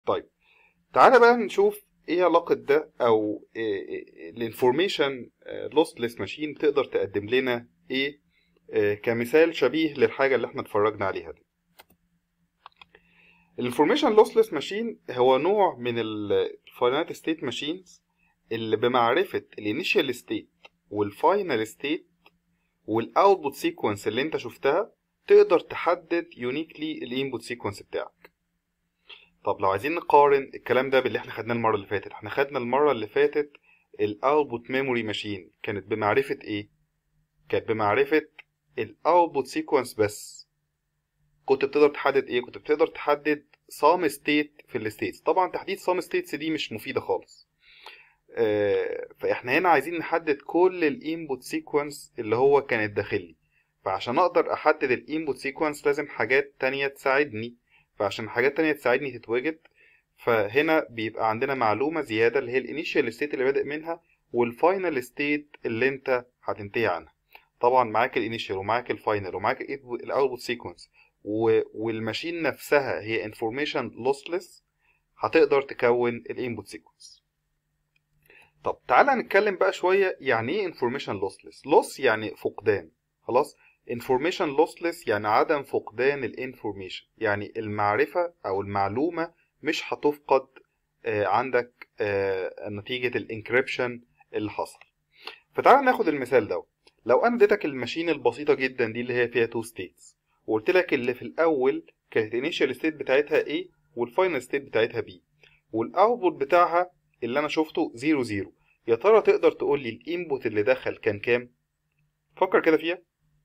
طيب تعالى بقى نشوف ايه علاقة ده او الانفورميشن لوسلس ماشين تقدر تقدم لنا ايه آه، كمثال شبيه للحاجة اللي احنا اتفرجنا عليها دي الانفورميشن لوسلس ماشين هو نوع من الفاينانت ستيت ماشينز اللي بمعرفة الانيشال ستيت والفاينل ستيت والاوتبوت سيكونس اللي انت شفتها تقدر تحدد يونيكلي الانبوت سيكونس بتاعك طب لو عايزين نقارن الكلام ده باللي احنا خدناه المره اللي فاتت احنا خدنا المره اللي فاتت الاوتبوت ميموري ماشين كانت بمعرفه ايه كانت بمعرفه الاوتبوت سيكونس بس كنت بتقدر تحدد ايه كنت بتقدر تحدد سام ستيت في الستيتس طبعا تحديد سام ستيتس دي مش مفيده خالص آه، فاحنا هنا عايزين نحدد كل الانبوت سيكونس اللي هو كان الداخلي لي فعشان اقدر احدد الانبوت سيكونس لازم حاجات تانية تساعدني فعشان حاجات تانية تساعدني تتوجد فهنا بيبقى عندنا معلومة زيادة اللي هي الانيشال ستيت اللي بادئ منها والفاينل ستيت اللي انت هتنتهي عنها طبعا معاك الانيشال ومعاك الفاينل ومعاك الاوتبوت سيكونس والماشين نفسها هي انفورميشن لوسلس هتقدر تكون الانبوت سيكونس طب تعالى نتكلم بقى شوية يعني ايه انفورميشن لوسلس لوس يعني فقدان خلاص information lossless يعني عدم فقدان الانفورميشن يعني المعرفة أو المعلومة مش هتفقد آه، عندك آه، نتيجة الانكريبشن اللي حصل فتعال ناخد المثال ده لو انا اديتك الماشين البسيطة جدا دي اللي هي فيها تو ستيتس وقلت لك اللي في الاول كانت الانيشال ستيت بتاعتها A والفاينل ستيت بتاعتها B والاوتبوت بتاعها اللي انا شفته 0 0 يا ترى تقدر تقول لي الانبوت اللي دخل كان كام فكر كده فيها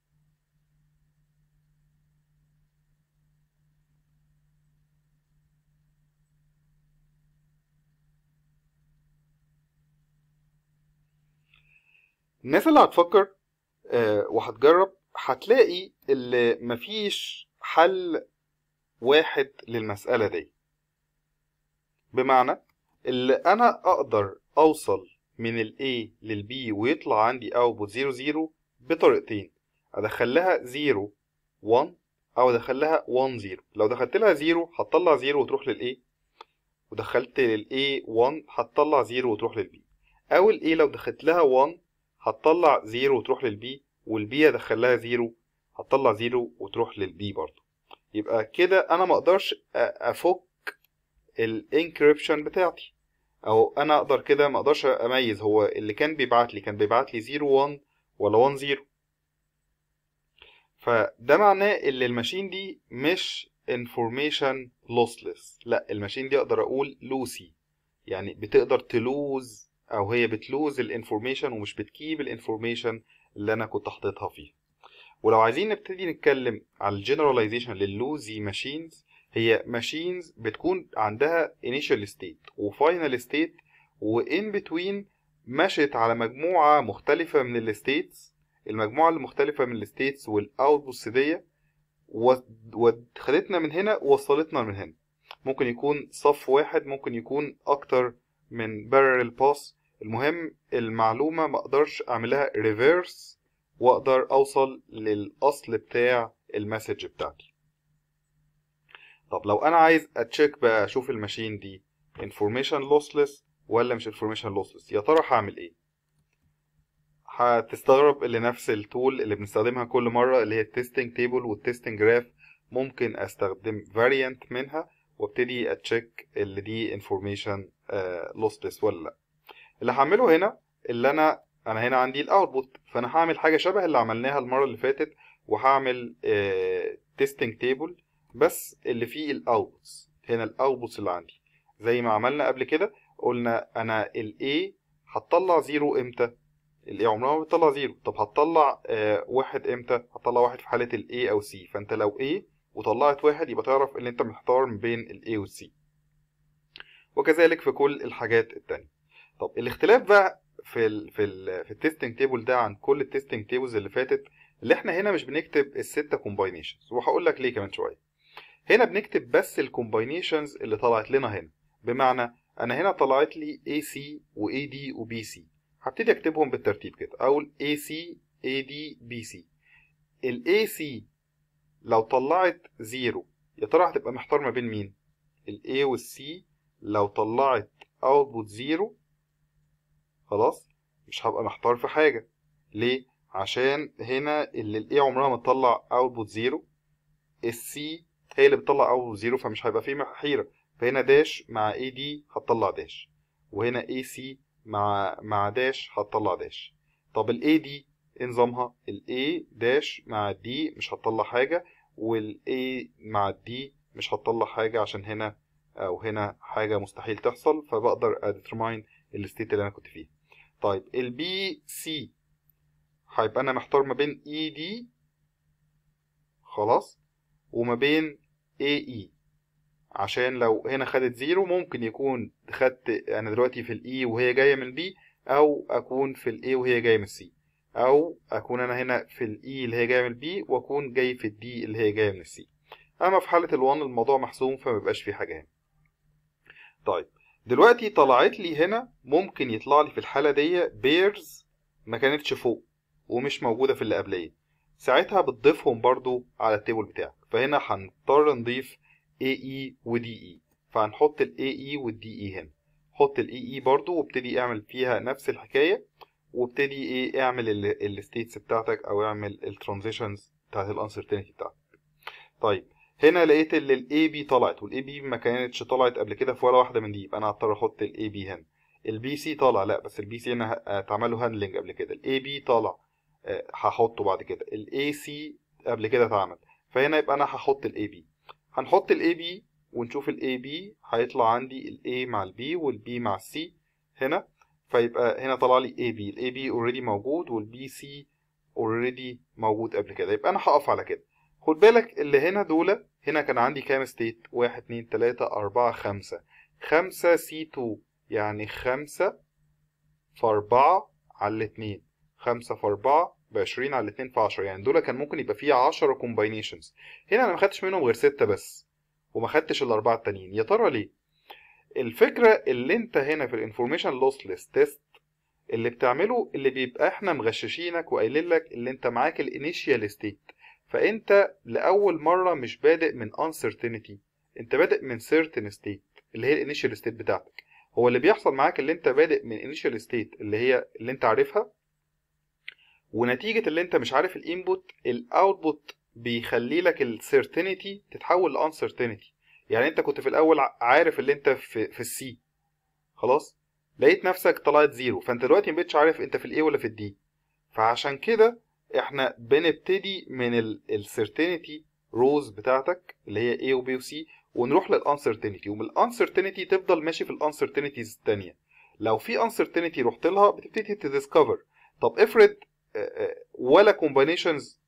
الناس اللي هتفكر آه، وهتجرب هتلاقي اللي مفيش حل واحد للمسألة دي بمعنى اللي أنا أقدر أوصل من ال A لل B ويطلع عندي output 0 0 بطريقتين أدخل لها 0 1 أو أدخل لها 1 0 لو دخلت لها 0 هتطلع 0 وتروح لل A ودخلت لل A 1 هتطلع 0 وتروح لل B أو ال A لو دخلت لها 1 هتطلع زيرو وتروح للبي والبي ادخل لها زيرو هتطلع زيرو وتروح للبي برضو يبقى كده انا ما اقدرش افك الانكريبشن بتاعتي او انا اقدر كده ما اقدرش اميز هو اللي كان بيبعت لي كان بيبعت لي 0 1 ولا 1 0 فده معناه ان الماشين دي مش information lossless لا الماشين دي اقدر اقول لوسي يعني بتقدر تلوز او هي بتلوز الانفورميشن ومش بتكيب الانفورميشن اللي انا كنت حاططها فيه ولو عايزين نبتدي نتكلم على الجنراليزيشن لللوزي ماشينز هي ماشينز بتكون عندها initial state وفاينل state وان بتوين مشت على مجموعة مختلفة من الستيتس المجموعة المختلفة من الستيتس والاوتبوتس دي وخدتنا من هنا ووصلتنا من هنا ممكن يكون صف واحد ممكن يكون اكتر من parallel باس المهم المعلومة ما اقدرش اعملها ريفيرس واقدر اوصل للاصل بتاع المسج بتاعتي طب لو انا عايز اتشيك بقى اشوف الماشين دي information lossless ولا مش information lossless يا ترى هعمل ايه هتستغرب اللي نفس التول اللي بنستخدمها كل مرة اللي هي التستنج تيبل والتستنج جراف ممكن استخدم variant منها وابتدي اتشيك اللي دي information lossless ولا لا اللي هعمله هنا اللي انا انا هنا عندي الاوتبوت فانا هعمل حاجه شبه اللي عملناها المره اللي فاتت وهعمل تيستنج تيبل بس اللي فيه الاوتبوتس هنا الاوتبوتس اللي عندي زي ما عملنا قبل كده قلنا انا الاي هتطلع زيرو امتى الاي عمرها ما بتطلع زيرو طب هتطلع آه واحد امتى هتطلع واحد في حاله الاي او سي فانت لو اي وطلعت واحد يبقى تعرف ان انت محتار ما بين الاي والسي وكذلك في كل الحاجات التانية طب الاختلاف بقى في ال في ال في التستنج تيبل ده عن كل التستنج تيبلز اللي فاتت اللي احنا هنا مش بنكتب الستة كومباينيشنز وهقول لك ليه كمان شويه هنا بنكتب بس الكومباينيشنز اللي طلعت لنا هنا بمعنى انا هنا طلعت لي AC و AD و BC هبتدي اكتبهم بالترتيب كده اقول AC AD BC ال AC لو طلعت زيرو يا ترى هتبقى محتار ما بين مين ال A وال C لو طلعت output زيرو خلاص مش هبقى محتار في حاجة ليه؟ عشان هنا اللي ال A عمرها ما تطلع output زيرو ال C هي اللي بتطلع output زيرو فمش هيبقى فيه حيرة فهنا داش مع AD هتطلع داش وهنا AC مع مع داش هتطلع داش طب ال A دي ايه نظامها ال A داش مع ال D مش هتطلع حاجة وال A مع ال D مش هتطلع حاجة عشان هنا أو هنا حاجة مستحيل تحصل فبقدر أديترماين الستيت اللي أنا كنت فيه طيب ال B C هيبقى أنا محتار ما بين E D خلاص وما بين A E عشان لو هنا خدت زيرو ممكن يكون خدت أنا دلوقتي في ال E وهي جاية من B أو أكون في ال A وهي جاية من C او اكون انا هنا في الاي اللي هي جايه من البي واكون جاي في الدي اللي هي جايه من السي اما في حاله ال1 الموضوع محسوم فما بيبقاش فيه حاجه هنا طيب دلوقتي طلعت لي هنا ممكن يطلع لي في الحاله دي بيرز ما كانتش فوق ومش موجوده في اللي قبليه ساعتها بتضيفهم برضو على التيبل بتاعك فهنا هنضطر نضيف AE و DE فهنحط ال AE وال DE هنا حط ال EE برضو وابتدي اعمل فيها نفس الحكايه وابتدي ايه اعمل الستيتس بتاعتك او اعمل الترانزيشنز بتاعت الانسرتينتي بتاعتك طيب هنا لقيت ان الاي بي طلعت والاي بي ما كانتش طلعت قبل كده في ولا واحده من دي يبقى انا هضطر احط الاي بي هنا البي سي طالع لا بس البي سي هنا اتعمل له هاندلنج قبل كده الاي بي طالع هحطه بعد كده الاي سي قبل كده اتعمل فهنا يبقى انا هحط الاي بي هنحط الاي بي ونشوف الاي بي هيطلع عندي الاي مع البي والبي مع السي هنا فيبقى هنا طلع لي اي بي الاي بي اوريدي موجود والبي سي اوريدي موجود قبل كده يبقى انا هقف على كده خد بالك اللي هنا دول هنا كان عندي كام ستيت واحد اتنين تلاتة اربعة خمسة خمسة سي تو يعني خمسة في اربعة على الاتنين خمسة في اربعة بعشرين على الاتنين في عشرة يعني دول كان ممكن يبقى فيه عشرة كومباينيشنز هنا انا مخدتش منهم غير ستة بس وما خدتش الاربعة التانيين يا ترى ليه الفكرة اللي انت هنا في الانفورميشن لوسلس تيست اللي بتعمله اللي بيبقى احنا مغششينك وقايلين لك اللي انت معاك الانيشيال ستيت فانت لاول مرة مش بادئ من uncertainty انت بادئ من certain state اللي هي الانيشيال ستيت بتاعتك هو اللي بيحصل معاك اللي انت بادئ من initial state اللي هي اللي انت عارفها ونتيجة اللي انت مش عارف الانبوت الاوتبوت بيخلي لك السيرتينيتي تتحول لانسرتينيتي يعني انت كنت في الاول عارف اللي انت في في السي خلاص لقيت نفسك طلعت زيرو فانت دلوقتي مبقتش عارف انت في الاي ولا في الدي فعشان كده احنا بنبتدي من السيرتينيتي روز بتاعتك اللي هي A و B و C ونروح للانسرتينيتي ومن الانسرتينيتي تفضل ماشي في الانسرتينيتيز التانية لو في انسرتينيتي رحت لها بتبتدي تديسكفر طب افرض ولا كومباينيشنز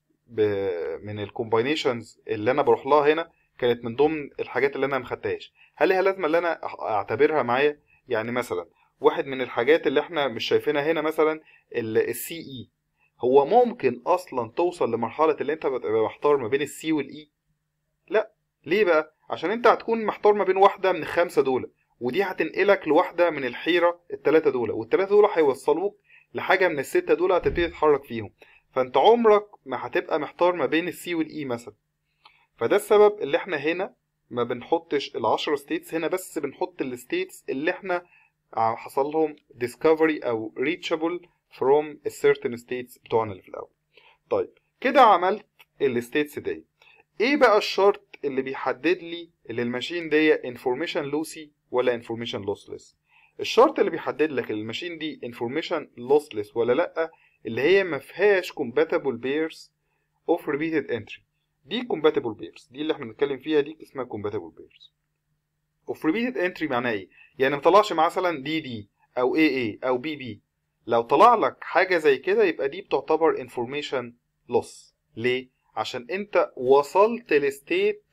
من الكومباينيشنز اللي انا بروح لها هنا كانت من ضمن الحاجات اللي انا ما خدتهاش هل هي لازمه اللي انا اعتبرها معايا يعني مثلا واحد من الحاجات اللي احنا مش شايفينها هنا مثلا السي اي هو ممكن اصلا توصل لمرحله اللي انت بتبقى محتار ما بين السي والاي لا ليه بقى عشان انت هتكون محتار ما بين واحده من الخمسه دول ودي هتنقلك لواحده من الحيره الثلاثه دول والثلاثه دول هيوصلوك لحاجه من السته دول هتبتدي تتحرك فيهم فانت عمرك ما هتبقى محتار ما بين السي والاي مثلا فده السبب اللي احنا هنا ما بنحطش العشرة ستيتس هنا بس بنحط الستيتس اللي احنا حصل لهم discovery او reachable from a certain states بتوعنا اللي في الاول طيب كده عملت الستيتس دي ايه بقى الشرط اللي بيحدد لي اللي الماشين دي information lossy ولا information lossless الشرط اللي بيحدد لك الماشين دي information lossless ولا لا اللي هي ما فيهاش compatible pairs of repeated entry دي compatible pairs دي اللي احنا بنتكلم فيها دي اسمها compatible pairs of repeated entry معناها ايه يعني ما طلعش مثلا دي دي او اي اي او بي بي لو طلع لك حاجه زي كده يبقى دي بتعتبر information loss ليه عشان انت وصلت لستيت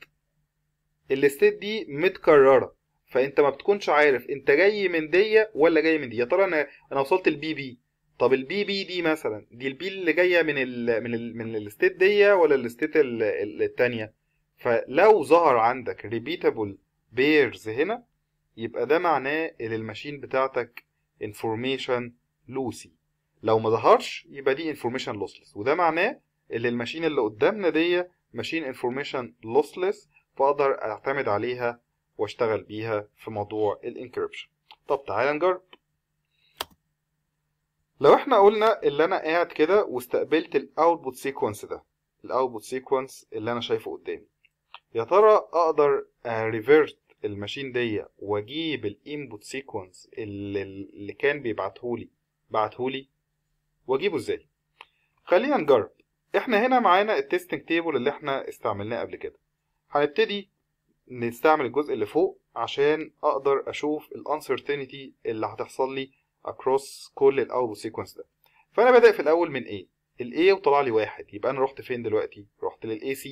الستيت دي متكرره فانت ما بتكونش عارف انت جاي من دي ولا جاي من دي يا ترى انا انا وصلت البي بي طب البي بي دي مثلا دي البي اللي جايه من ال من ال من الستيت دي ولا الستيت الثانيه فلو ظهر عندك ريبيتابل بيرز هنا يبقى ده معناه ان الماشين بتاعتك انفورميشن لوسي لو ما ظهرش يبقى دي انفورميشن لوسلس وده معناه ان الماشين اللي قدامنا دي ماشين انفورميشن لوسلس فاقدر اعتمد عليها واشتغل بيها في موضوع الانكريبشن طب تعالى نجرب لو احنا قلنا اللي انا قاعد كده واستقبلت الاوتبوت سيكونس ده الاوتبوت سيكونس اللي انا شايفه قدامي يا ترى اقدر ريفيرت الماشين دي واجيب الانبوت سيكونس اللي, اللي كان بيبعتهولي بعتهولي واجيبه ازاي خلينا نجرب احنا هنا معانا التستنج تيبل اللي احنا استعملناه قبل كده هنبتدي نستعمل الجزء اللي فوق عشان اقدر اشوف الانسرتينتي اللي هتحصل لي across كل الاوتبوت سيكونس ده فانا بادئ في الاول من A ال A وطلع لي واحد يبقى انا رحت فين دلوقتي رحت لل AC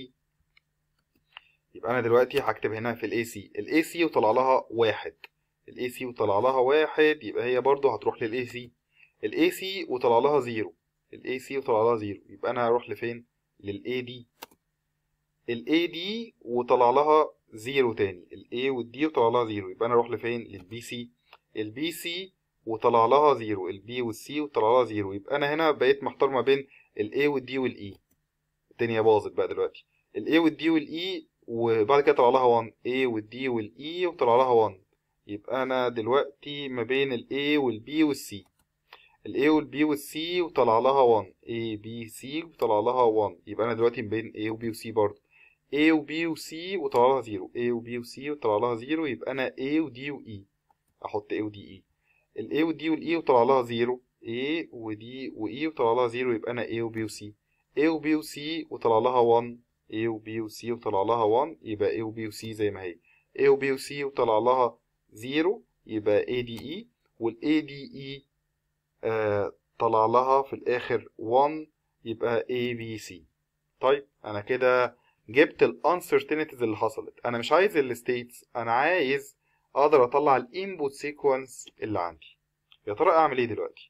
يبقى انا دلوقتي هكتب هنا في ال AC ال AC وطلع لها واحد ال AC وطلع لها واحد يبقى هي برضو هتروح لل AC ال AC وطلع لها زيرو ال AC وطلع لها زيرو يبقى انا هروح لفين لل AD ال AD وطلع لها زيرو تاني ال A وال D وطلع لها زيرو يبقى انا اروح لفين لل BC ال BC وطلع لها زيرو ال B وال C وطلع لها زيرو يبقى انا هنا بقيت محتار ما بين ال A وال D وال E الدنيا باظت بقى دلوقتي ال A وال D وال E وبعد كده طلع لها 1 A وال D وال E وطلع لها 1 يبقى انا دلوقتي ما بين ال A وال B وال C ال A وال B وال C وطلع لها 1 A B C وطلع لها 1 يبقى انا دلوقتي ما بين A و B و C برضه A و B و C وطلع لها 0 A و B و C وطلع لها 0 يبقى انا A و D و E احط A و D E ال A و D وال E وطلع لها 0 A و D و E وطلع لها 0 يبقى انا A و B و C A و B و C وطلع لها 1 A و B و C وطلع لها 1 يبقى A و B و C زي ما هي A و B و C وطلع لها 0 يبقى A D E وال A D E آه طلع لها في الآخر 1 يبقى A B C طيب أنا كده جبت ال uncertainties اللي حصلت أنا مش عايز ال states أنا عايز أقدر أطلع ال input sequence اللي عندي يا ترى أعمل إيه دلوقتي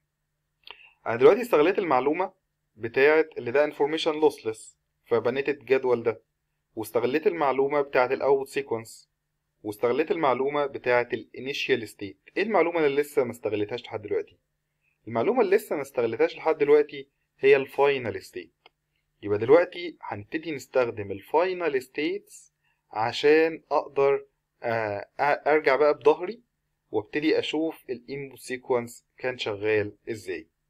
أنا دلوقتي استغليت المعلومة بتاعة اللي ده information lossless فبنيت الجدول ده واستغليت المعلومة بتاعة ال output sequence واستغليت المعلومة بتاعة ال initial state ايه المعلومة اللي لسه ما استغلتهاش لحد دلوقتي المعلومة اللي لسه ما استغلتهاش لحد دلوقتي هي الفاينل ستيت يبقى دلوقتي هنبتدي نستخدم الفاينل ستيتس عشان اقدر ارجع بقى بظهري وابتدي اشوف الانبوت سيكونس كان شغال ازاي